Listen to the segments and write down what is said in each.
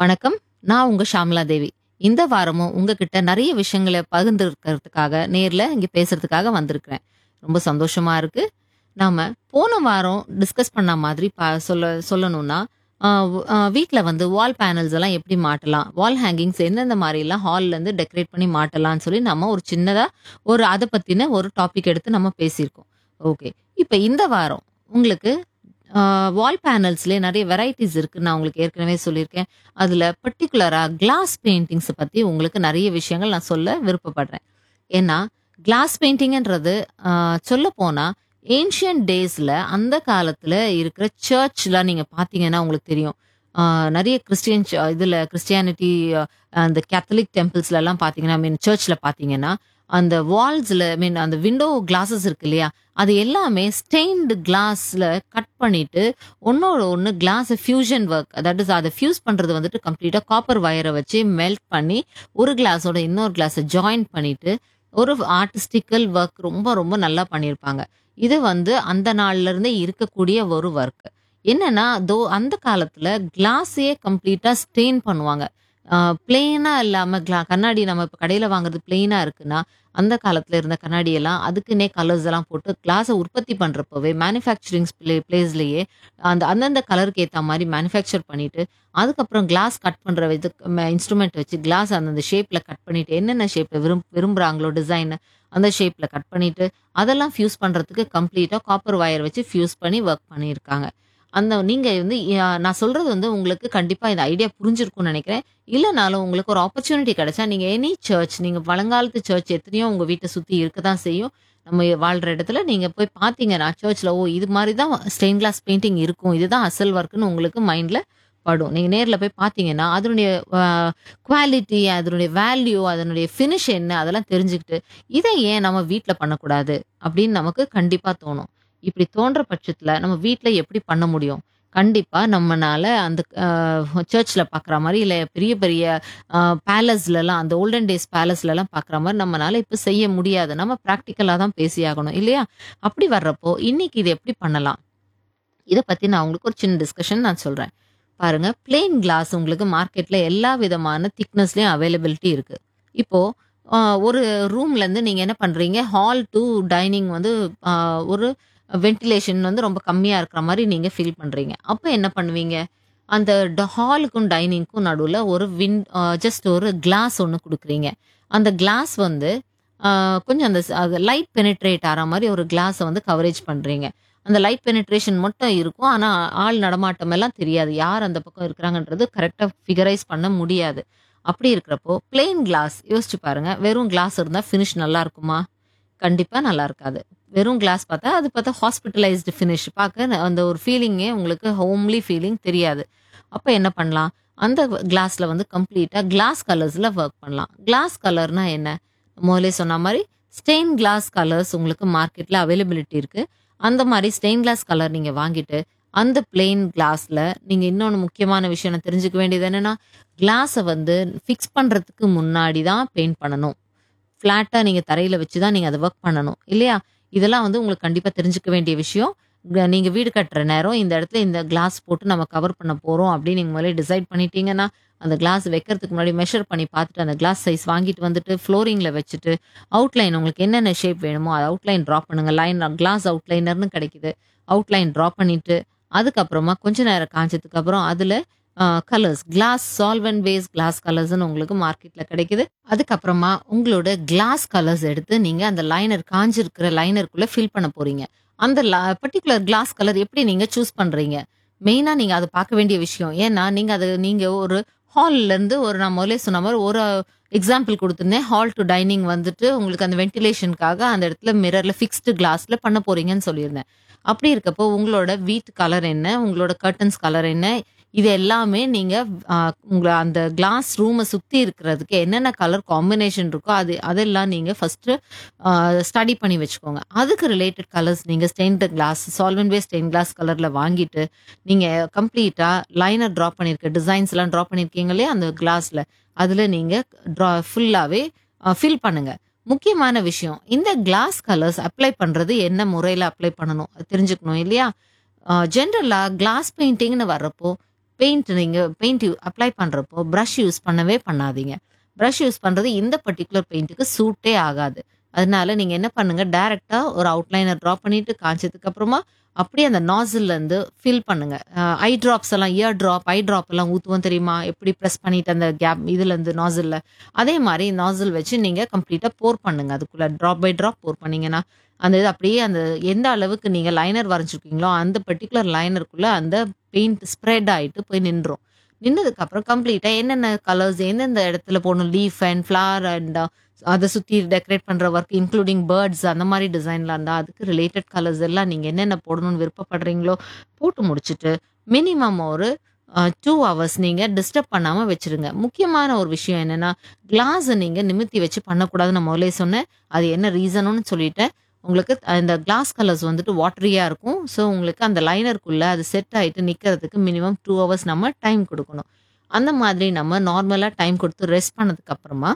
வணக்கம் நான் உங்க ஷாம்லா தேவி இந்த வாரமும் உங்ககிட்ட நிறைய விஷயங்களை பகிர்ந்துருக்கிறதுக்காக நேர்ல இங்க பேசுறதுக்காக வந்திருக்கிறேன் ரொம்ப சந்தோஷமா இருக்கு நாம போன வாரம் டிஸ்கஸ் பண்ண மாதிரி பா- சொல்ல சொல்லணும்னா வீட்டில் வந்து வால் பேனல்ஸ் எல்லாம் எப்படி மாட்டலாம் வால் ஹேங்கிங்ஸ் எந்தெந்த மாதிரிலாம் ஹால்ல இருந்து டெக்கரேட் பண்ணி மாட்டலாம்னு சொல்லி நம்ம ஒரு சின்னதா ஒரு அதை பத்தின ஒரு டாபிக் எடுத்து நம்ம பேசியிருக்கோம் ஓகே இப்போ இந்த வாரம் உங்களுக்கு வால் பேனல்ஸ்லேயே நிறைய வெரைட்டிஸ் இருக்குன்னு நான் உங்களுக்கு ஏற்கனவே சொல்லியிருக்கேன் அதில் பர்டிகுலராக கிளாஸ் பெயிண்டிங்ஸை பற்றி உங்களுக்கு நிறைய விஷயங்கள் நான் சொல்ல விருப்பப்படுறேன் ஏன்னா கிளாஸ் பெயிண்டிங்ன்றது சொல்ல போனால் ஏன்ஷியன் டேஸில் அந்த காலத்தில் இருக்கிற சர்ச்சில் நீங்கள் பார்த்தீங்கன்னா உங்களுக்கு தெரியும் ஆஹ் நிறைய கிறிஸ்டியன் இதில் கிறிஸ்டியானிட்டி அந்த கேத்தலிக் டெம்பிள்ஸ்ல எல்லாம் பார்த்தீங்கன்னா மீன் சர்ச்சில் பார்த்தீங்கன்னா அந்த வால்ஸில் மீன் அந்த விண்டோ கிளாஸஸ் இருக்கு இல்லையா அது எல்லாமே ஸ்டெயின்டு கிளாஸில் கட் பண்ணிட்டு ஒன்னோட ஒன்று கிளாஸை ஃபியூஷன் ஒர்க் தட் இஸ் அதை ஃபியூஸ் பண்ணுறது வந்துட்டு கம்ப்ளீட்டாக காப்பர் வயரை வச்சு மெல்ட் பண்ணி ஒரு கிளாஸோட இன்னொரு கிளாஸை ஜாயின் பண்ணிட்டு ஒரு ஆர்டிஸ்டிக்கல் ஒர்க் ரொம்ப ரொம்ப நல்லா பண்ணியிருப்பாங்க இது வந்து அந்த நாள்ல இருந்தே இருக்கக்கூடிய ஒரு ஒர்க் என்னன்னா தோ அந்த காலத்துல கிளாஸையே கம்ப்ளீட்டா ஸ்டெயின் பண்ணுவாங்க பிளெயினா இல்லாம கிளா கண்ணாடி நம்ம இப்போ கடையில வாங்குறது பிளெயினா இருக்குன்னா அந்த காலத்துல இருந்த கண்ணாடி எல்லாம் அதுக்குன்னே கலர்ஸ் எல்லாம் போட்டு கிளாஸை உற்பத்தி பண்றப்பவே மேனுஃபேக்சரிங் பிளேஸ்லயே அந்த அந்தந்த கலருக்கு ஏற்ற மாதிரி மேனுஃபேக்சர் பண்ணிட்டு அதுக்கப்புறம் கிளாஸ் கட் பண்ற இது இன்ஸ்ட்ருமெண்ட் வச்சு கிளாஸ் அந்தந்த ஷேப்ல கட் பண்ணிட்டு என்னென்ன ஷேப்ல விரும் விரும்புறாங்களோ டிசைன் அந்த ஷேப்ல கட் பண்ணிட்டு அதெல்லாம் ஃபியூஸ் பண்றதுக்கு கம்ப்ளீட்டா காப்பர் வயர் வச்சு ஃபியூஸ் பண்ணி ஒர்க் பண்ணியிருக்காங்க அந்த நீங்க வந்து அஹ், நான் சொல்றது வந்து உங்களுக்கு கண்டிப்பா இந்த ஐடியா புரிஞ்சிருக்கும்னு நினைக்கிறேன் இல்லைனாலும் உங்களுக்கு ஒரு ஆப்பர்ச்சுனிட்டி கிடைச்சா நீங்க எனி சர்ச் நீங்க பழங்காலத்து சர்ச் எத்தனையோ உங்க வீட்டை சுத்தி இருக்க தான் செய்யும் நம்ம வாழ்ற இடத்துல நீங்க போய் பாத்தீங்கன்னா சர்ச்ல ஓ இது மாதிரி தான் ஸ்டெயின் கிளாஸ் பெயிண்டிங் இருக்கும் இதுதான் அசல் ஒர்க்குன்னு உங்களுக்கு மைண்ட்ல படும் நீங்க நேர்ல போய் பாத்தீங்கன்னா அதனுடைய குவாலிட்டி அதனுடைய வேல்யூ அதனுடைய ஃபினிஷ் என்ன அதெல்லாம் தெரிஞ்சுக்கிட்டு இதை ஏன் நம்ம வீட்டில் பண்ணக்கூடாது அப்படின்னு நமக்கு கண்டிப்பா தோணும் இப்படி தோன்ற பட்சத்துல நம்ம வீட்டில் எப்படி பண்ண முடியும் கண்டிப்பா நம்மனால அந்த சர்ச்சில் பார்க்குற மாதிரி இல்லை பெரிய பெரிய பேலஸ்லலாம் அந்த ஓல்டன் டேஸ் பேலஸ்லலாம் பார்க்குற மாதிரி நம்மனால இப்போ செய்ய முடியாது நம்ம ப்ராக்டிக்கலாக தான் பேசியாகணும் இல்லையா அப்படி வர்றப்போ இன்னைக்கு இது எப்படி பண்ணலாம் இதை பற்றி நான் உங்களுக்கு ஒரு சின்ன டிஸ்கஷன் நான் சொல்கிறேன் பாருங்க பிளெயின் கிளாஸ் உங்களுக்கு மார்க்கெட்ல எல்லா விதமான திக்னஸ்லயும் அவைலபிலிட்டி இருக்கு இப்போ ஆஹ், ஒரு ரூம்ல இருந்து நீங்க என்ன பண்றீங்க ஹால் டு டைனிங் வந்து ஆஹ், ஒரு வென்டிலேஷன் வந்து ரொம்ப கம்மியா இருக்கிற மாதிரி நீங்க ஃபீல் பண்றீங்க அப்போ என்ன பண்ணுவீங்க அந்த ஹாலுக்கும் டைனிங்க்கும் நடுவில் ஒரு வின் ஜஸ்ட் ஒரு கிளாஸ் ஒன்று கொடுக்குறீங்க அந்த கிளாஸ் வந்து ஆஹ், கொஞ்சம் அந்த லைட் பெனிட்ரேட் ஆகிற மாதிரி ஒரு கிளாஸை வந்து கவரேஜ் பண்றீங்க அந்த லைட் பெனிட்ரேஷன் மட்டும் இருக்கும் ஆனால் ஆள் நடமாட்டம் எல்லாம் தெரியாது யார் அந்த பக்கம் இருக்கிறாங்கன்றது கரெக்டாக ஃபிகரைஸ் பண்ண முடியாது அப்படி இருக்கிறப்போ பிளெயின் கிளாஸ் யோசிச்சு பாருங்க வெறும் கிளாஸ் இருந்தால் ஃபினிஷ் நல்லா இருக்குமா கண்டிப்பாக நல்லா இருக்காது வெறும் கிளாஸ் பார்த்தா அது பார்த்தா ஹாஸ்பிட்டலைஸ்டு ஃபினிஷ் பார்க்க அந்த ஒரு ஃபீலிங்கே உங்களுக்கு ஹோம்லி ஃபீலிங் தெரியாது அப்போ என்ன பண்ணலாம் அந்த கிளாஸில் வந்து கம்ப்ளீட்டாக கிளாஸ் கலர்ஸில் ஒர்க் பண்ணலாம் கிளாஸ் கலர்னா என்ன முதலே சொன்ன மாதிரி ஸ்டெயின் கிளாஸ் கலர்ஸ் உங்களுக்கு மார்க்கெட்டில் அவைலபிலிட்டி இருக்குது அந்த மாதிரி ஸ்டெயின் கிளாஸ் கலர் நீங்கள் வாங்கிட்டு அந்த பிளெயின் கிளாஸில் நீங்கள் இன்னொன்று முக்கியமான விஷயம் நான் தெரிஞ்சுக்க வேண்டியது என்னென்னா கிளாஸை வந்து ஃபிக்ஸ் பண்ணுறதுக்கு முன்னாடி தான் பெயிண்ட் பண்ணணும் ஃப்ளாட்டாக நீங்கள் தரையில் வச்சு தான் நீங்கள் அதை ஒர்க் பண்ணணும் இல்லையா இதெல்லாம் வந்து உங்களுக்கு கண்டிப்பாக தெரிஞ்சுக்க வேண்டிய விஷயம் நீங்கள் வீடு கட்டுற நேரம் இந்த இடத்துல இந்த கிளாஸ் போட்டு நம்ம கவர் பண்ண போகிறோம் அப்படின்னு நீங்கள் முதல்ல டிசைட் பண்ணிட்டீங்கன்னா அந்த கிளாஸ் வைக்கிறதுக்கு முன்னாடி மெஷர் பண்ணி பார்த்துட்டு அந்த கிளாஸ் சைஸ் வாங்கிட்டு வந்துட்டு ஃப்ளோரிங்கில் வச்சுட்டு அவுட்லைன் உங்களுக்கு என்னென்ன ஷேப் வேணுமோ அது அவுட்லைன் ட்ரா பண்ணுங்க லைன் கிளாஸ் அவுட்லைனர்னு கிடைக்குது அவுட்லைன் ட்ரா பண்ணிட்டு அதுக்கப்புறமா கொஞ்ச நேரம் காஞ்சதுக்கு அப்புறம் அதில் colours glass solvent base glass கலர்ஸ்னு உங்களுக்கு மார்க்கெட்டில் கிடைக்குது அதுக்கப்புறமா உங்களோட கிளாஸ் கலர்ஸ் எடுத்து நீங்கள் அந்த லைனர் காஞ்சிருக்கிற லைனருக்குள்ளே ஃபில் பண்ண போறீங்க அந்த பர்டிகுலர் கிளாஸ் கலர் எப்படி நீங்கள் சூஸ் பண்ணுறீங்க மெயினாக நீங்கள் அதை பார்க்க வேண்டிய விஷயம் ஏன்னா நீங்கள் அது நீங்கள் ஒரு ஹால்ல இருந்து ஒரு நான் முதலே சொன்ன மாதிரி ஒரு எக்ஸாம்பிள் கொடுத்துருந்தேன் ஹால் டு டைனிங் வந்துட்டு உங்களுக்கு அந்த வென்டிலேஷனுக்காக அந்த இடத்துல மிரர்ல ஃபிக்ஸ்டு கிளாஸ்ல பண்ண போறீங்கன்னு சொல்லியிருந்தேன் அப்படி இருக்கப்போ உங்களோட வீட்டு கலர் என்ன உங்களோட கர்டன்ஸ் கலர் என்ன இது எல்லாமே நீங்க ஆஹ், உங்களை அந்த கிளாஸ் ரூமை சுத்தி இருக்கிறதுக்கு என்னென்ன கலர் காம்பினேஷன் இருக்கோ அது அதெல்லாம் நீங்க ஃபர்ஸ்ட் ஸ்டடி பண்ணி வச்சுக்கோங்க அதுக்கு ரிலேட்டட் கலர்ஸ் நீங்க stained glass solvent based stain glass கலர்ல வாங்கிட்டு நீங்க கம்ப்ளீட்டா லைனர் ட்ரா பண்ணிருக்க டிசைன்ஸ் எல்லாம் ட்ரா பண்ணிருக்கீங்க இல்லையா அந்த கிளாஸ்ல அதுல நீங்க ட்ரா ஃபுல்லாவே ஃபில் பண்ணுங்க முக்கியமான விஷயம் இந்த கிளாஸ் கலர்ஸ் அப்ளை பண்றது என்ன முறையில அப்ளை பண்ணணும் அது தெரிஞ்சுக்கணும் இல்லையா ஜென்ரலா கிளாஸ் பெயிண்டிங்னு வர்றப்போ பெயிண்ட் நீங்கள் பெயிண்ட் அப்ளை பண்ணுறப்போ ப்ரஷ் யூஸ் பண்ணவே பண்ணாதீங்க ப்ரஷ் யூஸ் பண்ணுறது இந்த பர்டிகுலர் பெயிண்ட்டுக்கு சூட்டே ஆகாது அதனால நீங்கள் என்ன பண்ணுங்க டைரெக்டாக ஒரு அவுட்லைனர் ட்ரா பண்ணிட்டு காய்ச்சதுக்கு அப்புறமா அப்படியே அந்த நாசில்ல இருந்து ஃபில் பண்ணுங்க ஐ ட்ராப்ஸ் எல்லாம் இயர் ட்ராப் ஐ ட்ராப் எல்லாம் ஊற்றுவோம் தெரியுமா எப்படி ப்ரெஸ் பண்ணிட்டு அந்த கேப் இதுல இருந்து நாசில்ல அதே மாதிரி நாசில் வச்சு நீங்க கம்ப்ளீட்டா போர் பண்ணுங்க அதுக்குள்ள ட்ராப் பை ட்ராப் போர் பண்ணீங்கன்னா அந்த இது அப்படியே அந்த எந்த அளவுக்கு நீங்க லைனர் வரைஞ்சிருக்கீங்களோ அந்த பர்டிகுலர் லைனருக்குள்ள அந்த பெயிண்ட் ஸ்ப்ரெட் ஆயிட்டு போய் நின்றோம் நின்னதுக்கு அப்புறம் கம்ப்ளீட்டா என்னென்ன கலர்ஸ் எந்தெந்த இடத்துல போகணும் லீஃப் அண்ட் ஃப்ளவர் அண்ட் அதை சுற்றி டெக்கரேட் பண்ணுற ஒர்க் இன்க்ளூடிங் பேர்ட்ஸ் அந்த மாதிரி டிசைன்லாம் இருந்தால் அதுக்கு ரிலேட்டட் கலர்ஸ் எல்லாம் நீங்கள் என்னென்ன போடணும்னு விருப்பப்படுறீங்களோ போட்டு முடிச்சுட்டு மினிமம் ஒரு டூ ஹவர்ஸ் நீங்கள் டிஸ்டர்ப் பண்ணாமல் வச்சுருங்க முக்கியமான ஒரு விஷயம் என்னென்னா கிளாஸை நீங்கள் நிமித்தி வச்சு பண்ணக்கூடாதுன்னு நான் முதலே சொன்னேன் அது என்ன ரீசனுன்னு சொல்லிட்டேன் உங்களுக்கு அந்த கிளாஸ் கலர்ஸ் வந்துட்டு வாட்டரியாக இருக்கும் ஸோ உங்களுக்கு அந்த லைனருக்குள்ளே அது செட் ஆகிட்டு நிற்கிறதுக்கு மினிமம் டூ ஹவர்ஸ் நம்ம டைம் கொடுக்கணும் அந்த மாதிரி நம்ம நார்மலாக டைம் கொடுத்து ரெஸ்ட் பண்ணதுக்கு அப்புறமா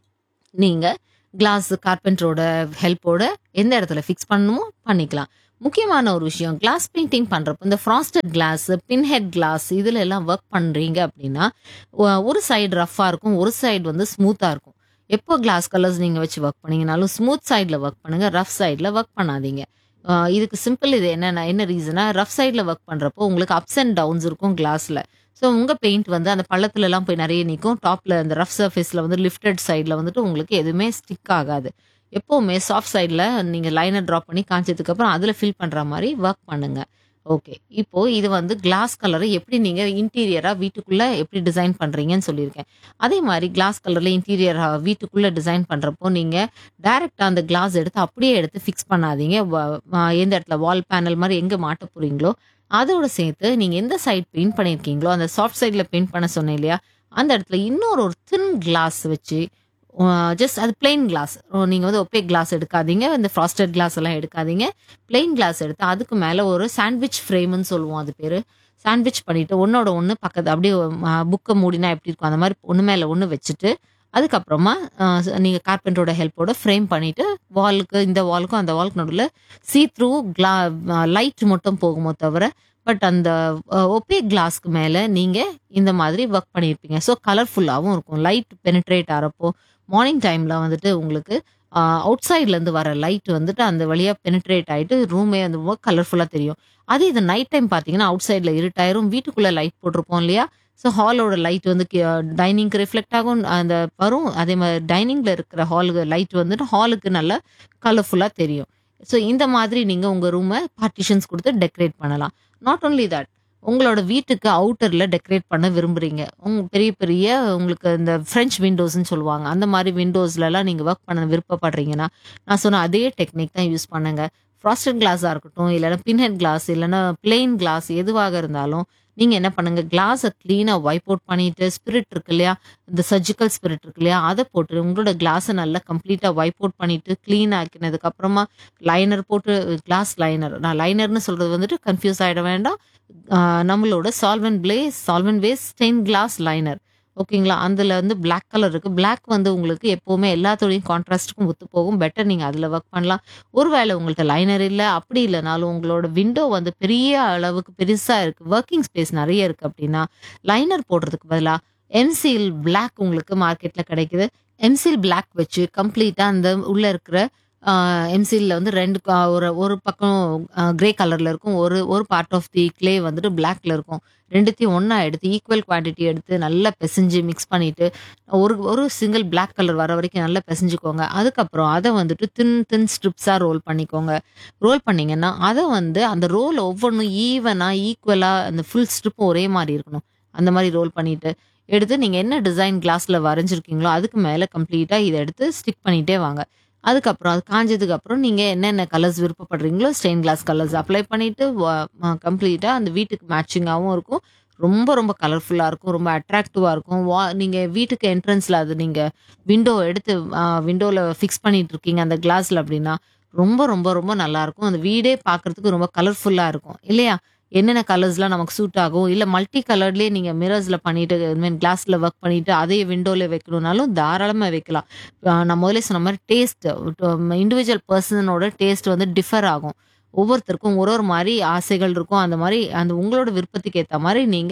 நீங்கள் கிளாஸ் கார்பெண்டரோட ஹெல்ப்போட எந்த இடத்துல ஃபிக்ஸ் பண்ணணுமோ பண்ணிக்கலாம் முக்கியமான ஒரு விஷயம் கிளாஸ் பெயிண்டிங் பண்ணுறப்போ இந்த ஃப்ராஸ்டட் கிளாஸ் பின்ஹெட் கிளாஸ் இதில் எல்லாம் ஒர்க் பண்ணுறீங்க அப்படின்னா ஒ- ஒரு சைடு ரஃப்பாக இருக்கும் ஒரு சைடு வந்து ஸ்மூத்தாக இருக்கும் எப்போ கிளாஸ் கலர்ஸ் நீங்கள் வச்சு ஒர்க் பண்ணீங்கனாலும் ஸ்மூத் சைடில் ஒர்க் பண்ணுங்க ரஃப் சைடில் ஒர்க் பண்ணாதீங்க அஹ் இதுக்கு சிம்பிள் இது என்ன என்ன ரீசனா ரஃப் சைடில் ஒர்க் பண்ணுறப்போ உங்களுக்கு அப்ஸ் அண்ட் டவுன்ஸ் இருக்கும் கிளாஸில் ஸோ உங்கள் பெயிண்ட் வந்து அந்த பள்ளத்துல எல்லாம் போய் நிறைய நிற்கும் டாப்பில் அந்த ரஃப் சர்ஃபேஸில் வந்து லிஃப்டட் சைடில் வந்துட்டு உங்களுக்கு எதுவுமே ஸ்டிக் ஆகாது எப்போவுமே சாஃப்ட் சைடில் நீங்கள் லைனை ட்ராப் பண்ணி காய்ச்சதுக்கு அப்புறம் அதில் ஃபில் பண்ணுற மாதிரி ஒர்க் பண்ணுங்க ஓகே இப்போ இது வந்து கிளாஸ் கலரை எப்படி நீங்கள் இன்டீரியராக வீட்டுக்குள்ளே எப்படி டிசைன் பண்ணுறீங்கன்னு சொல்லியிருக்கேன் அதே மாதிரி கிளாஸ் கலரில் இன்டீரியராக வீட்டுக்குள்ளே டிசைன் பண்ணுறப்போ நீங்கள் டைரெக்டாக அந்த கிளாஸ் எடுத்து அப்படியே எடுத்து ஃபிக்ஸ் பண்ணாதீங்க வ- வ- எந்த இடத்துல வால் பேனல் மாதிரி எங்கே மாட்ட போகிறீங்களோ அதோட சேர்த்து நீங்கள் எந்த சைட் பெயிண்ட் பண்ணியிருக்கீங்களோ அந்த சாஃப்ட் சைடில் பெயிண்ட் பண்ண சொன்னேன் இல்லையா அந்த இடத்துல இன்னொரு ஒரு தின் கிளாஸ் வச்சு ஜஸ்ட் அது பிளெயின் கிளாஸ் நீங்கள் வந்து ஒப்பே கிளாஸ் எடுக்காதீங்க இந்த ஃப்ராஸ்டட் கிளாஸ் எல்லாம் எடுக்காதீங்க பிளெயின் கிளாஸ் எடுத்து அதுக்கு மேலே ஒரு சாண்ட்விச் ஃப்ரேம்னு சொல்லுவோம் அது பேர் சாண்ட்விச் பண்ணிட்டு ஒன்னோட ஒன்று பக்கத்து அப்படியே புக்கை மூடினா எப்படி இருக்கும் அந்த மாதிரி ஒன்று மேலே ஒன்று வச்சுட்டு அதுக்கப்புறமா நீங்கள் கார்பெண்டரோட ஹெல்ப்போட ஃப்ரேம் பண்ணிட்டு வாலுக்கு இந்த வாலுக்கும் அந்த வாலுக்கு நடுவில் சீ த்ரூ கிளா லைட் மட்டும் போகுமோ தவிர பட் அந்த ஒப்பே கிளாஸ்க்கு மேலே நீங்கள் இந்த மாதிரி ஒர்க் பண்ணியிருப்பீங்க ஸோ கலர்ஃபுல்லாகவும் இருக்கும் லைட் பெனிட்ரேட் ஆகிறப்போ மார்னிங் டைமில் வந்துட்டு உங்களுக்கு அவுட் சைட்லேருந்து வர லைட் வந்துட்டு அந்த வழியாக பெனிட்ரேட் ஆகிட்டு ரூமே வந்து ரொம்ப கலர்ஃபுல்லாக தெரியும் அதே இது நைட் டைம் பார்த்தீங்கன்னா அவுட் சைடில் இருட்டாயிரும் வீட்டுக்குள்ளே லைட் போட்டிருப்போம் இல்லையா ஸோ ஹாலோட லைட் வந்து டைனிங்க்கு ரிஃப்ளெக்ட் ஆகும் அந்த வரும் அதே மாதிரி டைனிங்கில் இருக்கிற ஹாலுக்கு லைட் வந்துட்டு ஹாலுக்கு நல்லா கலர்ஃபுல்லாக தெரியும் ஸோ இந்த மாதிரி நீங்கள் உங்கள் ரூமை பார்ட்டிஷன்ஸ் கொடுத்து டெக்கரேட் பண்ணலாம் நாட் only தட் உங்களோட வீட்டுக்கு அவுட்டரில் டெக்கரேட் பண்ண விரும்புறீங்க உங்க பெரிய பெரிய உங்களுக்கு இந்த ஃப்ரெஞ்ச் விண்டோஸ்னு சொல்லுவாங்க அந்த மாதிரி விண்டோஸ்லலாம் நீங்கள் ஒர்க் பண்ண விருப்பப்படுறீங்கன்னா நான் சொன்ன அதே டெக்னிக் தான் யூஸ் பண்ணுங்க ஃப்ராஸ்டட் கிளாஸாக இருக்கட்டும் இல்லைன்னா பின்ஹெட் கிளாஸ் இல்லைன்னா பிளெயின் கிளாஸ் எதுவாக இருந்தாலும் நீங்கள் என்ன பண்ணுங்க கிளாஸை க்ளீனாக வைப் அவுட் பண்ணிட்டு ஸ்பிரிட் இருக்கு இல்லையா இந்த சர்ஜிக்கல் ஸ்பிரிட் இருக்கு இல்லையா அதை போட்டு உங்களோட கிளாஸை நல்லா கம்ப்ளீட்டாக வைப் அவுட் பண்ணிட்டு க்ளீன் ஆக்கினதுக்கு அப்புறமா லைனர் போட்டு கிளாஸ் லைனர் நான் லைனர்னு சொல்றது வந்துட்டு கன்ஃபியூஸ் ஆகிட வேண்டாம் ஆஹ் நம்மளோட solvent place solvent base stain glass liner ஓகேங்களா அதில் வந்து Black கலர் இருக்குது Black வந்து உங்களுக்கு எப்போவுமே எல்லாத்தோடையும் கான்ட்ராஸ்ட்டுக்கும் ஒத்து போகும் பெட்டர் நீங்கள் அதில் ஒர்க் பண்ணலாம் ஒருவேளை உங்கள்கிட்ட லைனர் இல்லை அப்படி இல்லைனாலும் உங்களோட விண்டோ வந்து பெரிய அளவுக்கு பெருசாக இருக்குது ஒர்க்கிங் ஸ்பேஸ் நிறைய இருக்குது அப்படின்னா லைனர் போடுறதுக்கு பதிலாக எம்சில் Black உங்களுக்கு மார்க்கெட்டில் கிடைக்குது எம்சில் Black வச்சு கம்ப்ளீட்டாக அந்த உள்ளே இருக்கிற எம்சிலில் வந்து ரெண்டு கா- ஒரு ஒரு பக்கம் கிரே கலரில் இருக்கும் ஒரு ஒரு பார்ட் ஆஃப் தி க்ளே வந்துட்டு பிளாக்ல இருக்கும் ரெண்டுத்தையும் ஒன்றா எடுத்து ஈக்குவல் குவான்டிட்டி எடுத்து நல்லா பிசைஞ்சு மிக்ஸ் பண்ணிட்டு ஒரு ஒரு சிங்கிள் Black கலர் வர வரைக்கும் நல்லா பிசைஞ்சுக்கோங்க அதுக்கப்புறம் அதை வந்துட்டு தின் தின் ஸ்ட்ரிப்ஸாக ரோல் பண்ணிக்கோங்க ரோல் பண்ணீங்கன்னா அதை வந்து அந்த ரோல் ஒவ்வொன்றும் ஈவனாக ஈக்குவலாக அந்த ஃபுல் ஸ்ட்ரிப்பும் ஒரே மாதிரி இருக்கணும் அந்த மாதிரி ரோல் பண்ணிட்டு எடுத்து நீங்கள் என்ன டிசைன் கிளாஸில் வரைஞ்சிருக்கீங்களோ அதுக்கு மேலே கம்ப்ளீட்டாக இதை எடுத்து ஸ்டிக் பண்ணிகிட்டே வாங்க அதுக்கப்புறம் அது காஞ்சதுக்கு அப்புறம் நீங்கள் என்னென்ன கலர்ஸ் விருப்பப்படுறீங்களோ ஸ்டெயின் கிளாஸ் கலர்ஸ் அப்ளை பண்ணிட்டு கம்ப்ளீட்டாக அந்த வீட்டுக்கு மேட்சிங்காகவும் இருக்கும் ரொம்ப ரொம்ப கலர்ஃபுல்லாக இருக்கும் ரொம்ப அட்ராக்டிவாக இருக்கும் வா நீங்கள் வீட்டுக்கு என்ட்ரன்ஸில் அது நீங்கள் விண்டோ எடுத்து விண்டோவில் ஃபிக்ஸ் பண்ணிட்டு இருக்கீங்க அந்த கிளாஸில் அப்படின்னா ரொம்ப ரொம்ப ரொம்ப நல்லா இருக்கும் அந்த வீடே பார்க்கறதுக்கு ரொம்ப கலர்ஃபுல்லாக இருக்கும் இல்லையா என்னென்ன கலர்ஸ்லாம் நமக்கு சூட் ஆகும் இல்லை மல்டி கலர்லேயே நீங்கள் மிரர்ஸில் பண்ணிட்டு மீன் கிளாஸில் ஒர்க் பண்ணிட்டு அதே விண்டோவில் வைக்கணும்னாலும் தாராளமாக வைக்கலாம் ஆஹ் நான் முதல்ல சொன்ன மாதிரி டேஸ்ட் இண்டிவிஜுவல் பர்சனோட டேஸ்ட் வந்து டிஃபர் ஆகும் ஒவ்வொருத்தருக்கும் ஒரு ஒரு மாதிரி ஆசைகள் இருக்கும் அந்த மாதிரி அந்த உங்களோட விருப்பத்துக்கு ஏற்ற மாதிரி நீங்கள்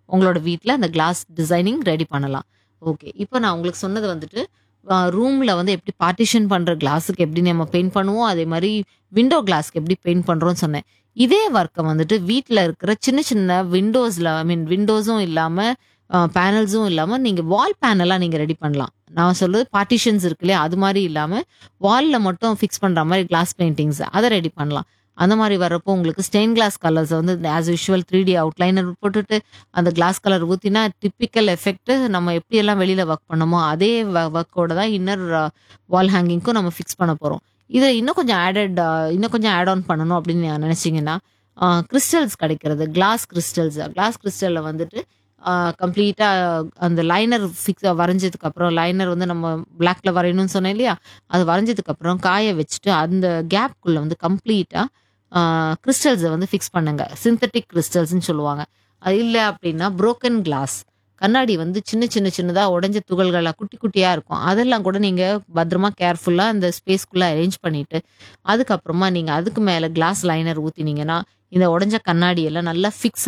உங்களோட வீட்டில் அந்த கிளாஸ் டிசைனிங் ரெடி பண்ணலாம் ஓகே இப்போ நான் உங்களுக்கு சொன்னது வந்துட்டு ரூமில் வந்து எப்படி பார்ட்டிஷன் பண்ணுற கிளாஸுக்கு எப்படி நம்ம பெயிண்ட் பண்ணுவோம் அதே மாதிரி விண்டோ கிளாஸ்க்கு எப்படி பெயிண்ட் பண்ணுறோம்னு சொன்னேன் இதே ஒர்க்கை வந்துட்டு வீட்டில் இருக்கிற சின்ன சின்ன விண்டோஸில் ஐ மீன் விண்டோஸும் இல்லாமல் பேனல்ஸும் இல்லாமல் நீங்கள் வால் பேனலாக நீங்கள் ரெடி பண்ணலாம் நான் சொல்றது பார்ட்டிஷன்ஸ் இருக்கு இல்லையா அது மாதிரி இல்லாமல் வாலில் மட்டும் ஃபிக்ஸ் பண்ணுற மாதிரி கிளாஸ் பெயிண்டிங்ஸ் அதை ரெடி பண்ணலாம் அந்த மாதிரி வரப்போ உங்களுக்கு ஸ்டெயின் கிளாஸ் கலர்ஸ் வந்து as usual three D outliner போட்டுட்டு அந்த கிளாஸ் கலர் ஊற்றினா டிப்பிக்கல் எஃபெக்ட் நம்ம எப்படியெல்லாம் வெளியில் ஒர்க் பண்ணமோ அதே ஒர்க்கோட தான் இன்னர் வால் ஹேங்கிங்க்கும் நம்ம ஃபிக்ஸ் பண்ண போகிறோம் இதை இன்னும் கொஞ்சம் ஆடட் இன்னும் கொஞ்சம் ஆட் ஆன் பண்ணணும் அப்படின்னு நினச்சிங்கன்னா கிறிஸ்டல்ஸ் கிடைக்கிறது கிளாஸ் கிறிஸ்டல்ஸ் கிளாஸ் கிறிஸ்டலில் வந்துட்டு கம்ப்ளீட்டாக அந்த லைனர் ஃபிக்ஸ் வரைஞ்சதுக்கு அப்புறம் லைனர் வந்து நம்ம பிளாக்ல வரையணும்னு சொன்னேன் இல்லையா அது வரைஞ்சதுக்கு அப்புறம் காய வச்சுட்டு அந்த கேப்குள்ள வந்து கம்ப்ளீட்டாக கிறிஸ்டல்ஸை வந்து ஃபிக்ஸ் பண்ணுங்க சிந்தட்டிக் கிறிஸ்டல்ஸ்னு சொல்லுவாங்க அது இல்லை அப்படின்னா broken கிளாஸ் கண்ணாடி வந்து சின்ன சின்ன சின்னதாக உடைஞ்ச துகள்களாக குட்டி குட்டியாக இருக்கும் அதெல்லாம் கூட நீங்கள் பத்திரமா கேர்ஃபுல்லாக அந்த ஸ்பேஸ்க்குள்ளே அரேஞ்ச் பண்ணிட்டு அதுக்கப்புறமா நீங்கள் அதுக்கு மேலே கிளாஸ் லைனர் ஊற்றினீங்கன்னா இந்த உடைஞ்ச கண்ணாடி எல்லாம் நல்லா ஃபிக்ஸ்